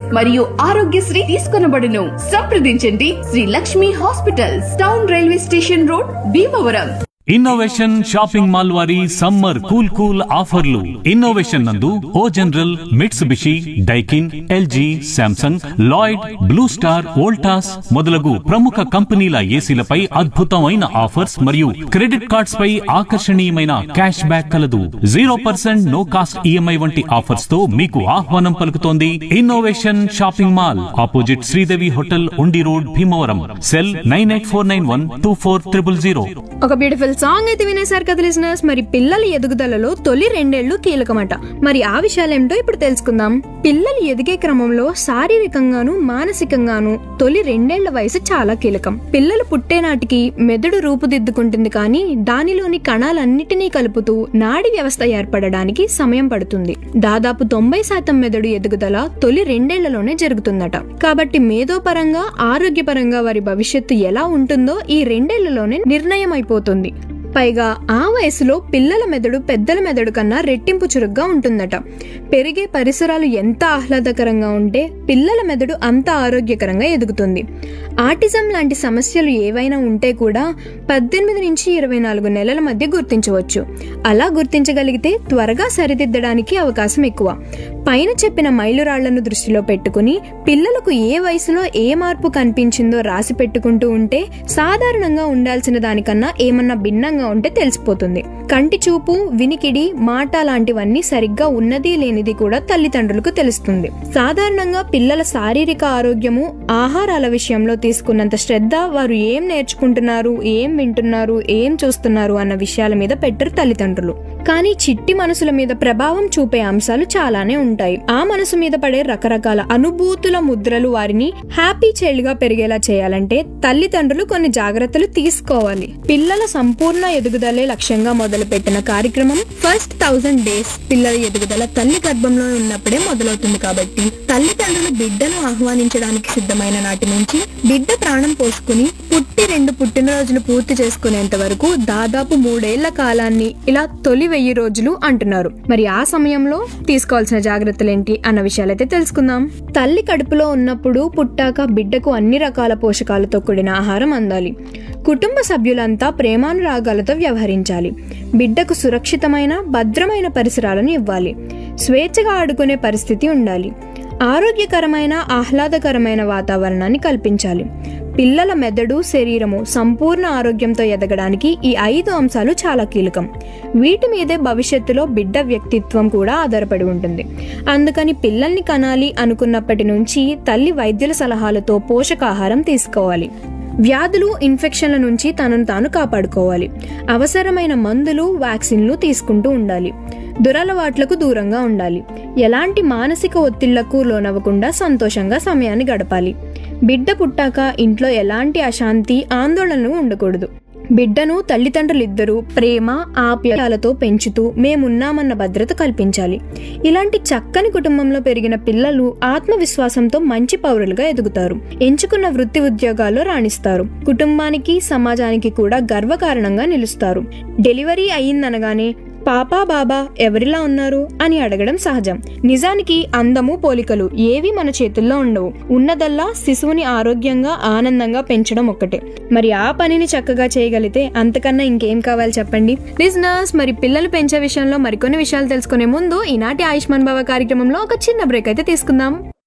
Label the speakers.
Speaker 1: మరియు ఆరోగ్యశ్రీ తీసుకొనబడును సంప్రదించండి Sri Lakshmi hospitals town railway station road Bhimavaram
Speaker 2: innovation shopping mall వారి సమ్మర్ కూల్ కూల్ ఆఫర్లు ఇన్నోవేషన్ నందు O General Mitsubishi Daikin LG Samsung Lloyd Blue Star Voltas మొదలగు ప్రముఖ కంపెనీల ఏసీలపై అద్భుతమైన ఆఫర్స్ మరియు క్రెడిట్ కార్డ్స్ పై ఆకర్షణీయమైన క్యాష్ బ్యాక్ కలదు zero percent no cost EMI వంటి ఆఫర్స్ తో మీకు ఆహ్వానం పలుకుతోంది innovation shopping mall opposite Sridevi hotel Undi road Bhimavaram cell nine eight four nine one two four triple zero
Speaker 3: ఒక బ్యూటిఫుల్ సాంగ్ అయితే వినేశారు కదా లిజనర్స్ మరి పిల్లల ఎదుగుదలలో తొలి రెండేళ్లు కీలకమట మరి ఆ విషయాలేంటో ఇప్పుడు తెలుసుకుందాం పిల్లలు ఎదిగే క్రమంలో శారీరకంగాను మానసికంగాను తొలి రెండేళ్ల వయసు చాలా కీలకం పిల్లలు పుట్టే నాటికి మెదడు రూపుదిద్దుకుంటుంది కానీ దానిలోని కణాలన్నిటినీ కలుపుతూ నాడి వ్యవస్థ ఏర్పడడానికి సమయం పడుతుంది దాదాపు తొంభై శాతం మెదడు ఎదుగుదల తొలి రెండేళ్లలోనే జరుగుతుందట కాబట్టి మేధోపరంగా ఆరోగ్యపరంగా వారి భవిష్యత్తు ఎలా ఉంటుందో ఈ రెండేళ్లలోనే నిర్ణయం అయిపోతుంది పైగా ఆ వయసులో పిల్లల మెదడు పెద్దల మెదడు కన్నా రెట్టింపు చురుగ్గా ఉంటుందట పెరిగే పరిసరాలు ఎంత ఆహ్లాదకరంగా ఉంటే పిల్లల మెదడు అంత ఆరోగ్యకరంగా ఎదుగుతుంది ఆటిజం లాంటి సమస్యలు ఏవైనా ఉంటే కూడా పద్దెనిమిది నుంచి ఇరవై నాలుగు నెలల మధ్య గుర్తించవచ్చు అలా గుర్తించగలిగితే త్వరగా సరిదిద్దడానికి అవకాశం ఎక్కువ పైన చెప్పిన మైలురాళ్లను దృష్టిలో పెట్టుకుని పిల్లలకు ఏ వయసులో ఏ మార్పు కనిపించిందో రాసి పెట్టుకుంటూ ఉంటే సాధారణంగా ఉండాల్సిన దానికన్నా ఏమన్నా భిన్నంగా ఉంటే తెలిసిపోతుంది కంటి చూపు వినికిడి మాట లాంటివన్నీ సరిగ్గా ఉన్నది లేనిది కూడా తల్లిదండ్రులకు తెలుస్తుంది సాధారణంగా పిల్లల శారీరక ఆరోగ్యము ఆహారాల విషయంలో తీసుకున్నంత శ్రద్ధ వారు ఏం నేర్చుకుంటున్నారు ఏం వింటున్నారు ఏం చూస్తున్నారు అన్న విషయాల మీద పెట్టరు తల్లిదండ్రులు కానీ చిట్టి మనసుల మీద ప్రభావం చూపే అంశాలు చాలానే ఉంటాయి ఆ మనసు మీద పడే రకరకాల అనుభూతుల ముద్రలు వారిని హ్యాపీ చైల్డ్ గా పెరిగేలా చేయాలంటే తల్లిదండ్రులు కొన్ని జాగ్రత్తలు తీసుకోవాలి పిల్లల సంపూర్ణ ఎదుగుదలే లక్ష్యంగా మొదలుపెట్టిన కార్యక్రమం ఫస్ట్ థౌజండ్ డేస్ పిల్లల ఎదుగుదల తల్లి గర్భంలో ఉన్నప్పుడే మొదలవుతుంది కాబట్టి తల్లిదండ్రులు బిడ్డను ఆహ్వానించడానికి సిద్ధమైన నాటి నుంచి బిడ్డ ప్రాణం పోసుకుని పుట్టి రెండు పుట్టినరోజులు పూర్తి చేసుకునేంత వరకు దాదాపు మూడేళ్ల కాలాన్ని ఇలా తొలి వెయ్యి రోజులు అంటున్నారు మరి ఆ సమయంలో తీసుకోవాల్సిన జాగ్రత్తలేంటి అన్న విషయాలైతే తెలుసుకుందాం తల్లి కడుపులో ఉన్నప్పుడు పుట్టాక బిడ్డకు అన్ని రకాల పోషకాలతో కూడిన ఆహారం అందాలి కుటుంబ సభ్యులంతా ప్రేమానురాగాలతో వ్యవహరించాలి బిడ్డకు సురక్షితమైన భద్రమైన పరిసరాలను ఇవ్వాలి స్వేచ్ఛగా ఆడుకునే పరిస్థితి ఉండాలి ఆరోగ్యకరమైన ఆహ్లాదకరమైన వాతావరణాన్ని కల్పించాలి పిల్లల మెదడు శరీరము సంపూర్ణ ఆరోగ్యంతో ఎదగడానికి ఈ ఐదు అంశాలు చాలా కీలకం వీటి మీదే భవిష్యత్తులో బిడ్డ వ్యక్తిత్వం కూడా ఆధారపడి ఉంటుంది అందుకని పిల్లల్ని కనాలి అనుకున్నప్పటి నుంచి తల్లి వైద్యుల సలహాలతో పోషకాహారం తీసుకోవాలి వ్యాధులు ఇన్ఫెక్షన్ల నుంచి తనను తాను కాపాడుకోవాలి అవసరమైన మందులు వ్యాక్సిన్లు తీసుకుంటూ ఉండాలి దురలవాట్లకు దూరంగా ఉండాలి ఎలాంటి మానసిక ఒత్తిళ్లకు లోనవ్వకుండా సంతోషంగా సమయాన్ని గడపాలి బిడ్డ పుట్టాక ఇంట్లో ఎలాంటి అశాంతి ఆందోళనలు ఉండకూడదు బిడ్డను తల్లిదండ్రులిద్దరూ ప్రేమ ఆప్యాయాలతో పెంచుతూ మేమున్నామన్న భద్రత కల్పించాలి ఇలాంటి చక్కని కుటుంబంలో పెరిగిన పిల్లలు ఆత్మవిశ్వాసంతో మంచి పౌరులుగా ఎదుగుతారు ఎంచుకున్న వృత్తి ఉద్యోగాల్లో రాణిస్తారు కుటుంబానికి సమాజానికి కూడా గర్వకారణంగా నిలుస్తారు డెలివరీ అయ్యిందనగానే పాపా బాబా ఎవరిలా ఉన్నారు అని అడగడం సహజం నిజానికి అందము పోలికలు ఏవి మన చేతుల్లో ఉండవు ఉన్నదల్లా శిశువుని ఆరోగ్యంగా ఆనందంగా పెంచడం ఒక్కటే మరి ఆ పనిని చక్కగా చేయగలిగితే అంతకన్నా ఇంకేం కావాలి చెప్పండి లిజనర్స్ మరి పిల్లలు పెంచే విషయంలో మరికొన్ని విషయాలు తెలుసుకునే ముందు ఈనాటి ఆయుష్మాన్ భవ కార్యక్రమంలో ఒక చిన్న బ్రేక్ అయితే తీసుకుందాం